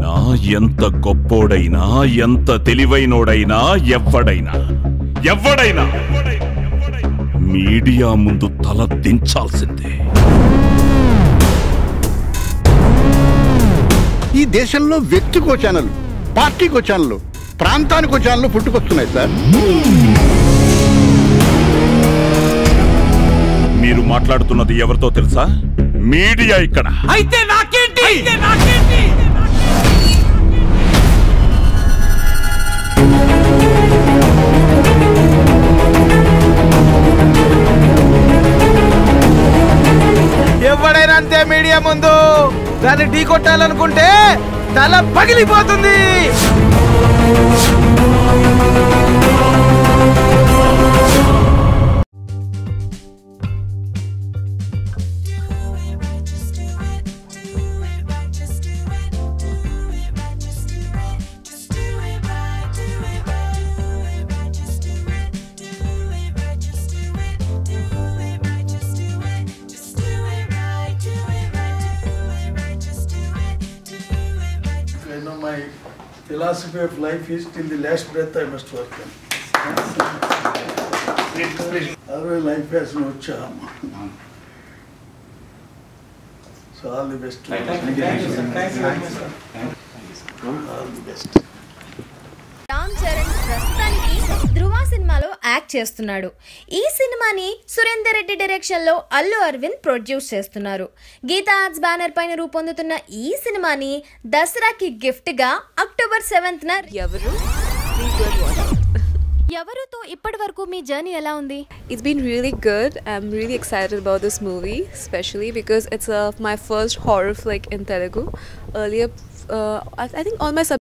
ఎవడైనా ఎంత గొప్పోడైనా ఎంత తెలివైనోడైనా ఎవ్వడైనా ఎవ్వడైనా మీడియా ముందు తల దించాల్సిందే ఈ దేశంలో వ్యక్తికో ఛానల్ పార్టీకో ఛానల్ ప్రాంతానికో ఛానల్ పుట్టుకొస్తున్నాయి సార్ మీరు మాట్లాడుతున్నది ఎవరితో తెలుసా మీడియా ఇక్కడ అయితే నాకేంటి అయితే నాకేంటి ఎవడైనా అంతే మీడియా ముందు దాన్ని ఢీ కొట్టాలనుకుంటే తల పగిలిపోతుంది I know my philosophy of life is till the last breath I must work on. Otherwise life has no charm. So all the best to you. All the best. Ram Charan ప్రస్తుతానికి ధృవ సినిమాలో యాక్ట్ చేస్తున్నాడు ఈ సినిమాని సురేందర్ రెడ్డి డైరెక్షన్ లో Allu Arvind produce చేస్తున్నారు Gita arts banner పైన రూపొందుతున్న ఈ సినిమాని దసరాకి గిఫ్ట్ గా అక్టోబర్ సెవెంత్ న ఎవరు Please go and watch it. ఎవరుతో ఇప్పటి వరకు మీ జర్నీ ఎలా ఉంది It's been really good. I'm really excited about this movie, especially because it's uh, my first horror flick in Telugu. Earlier, uh, I, I think all my sub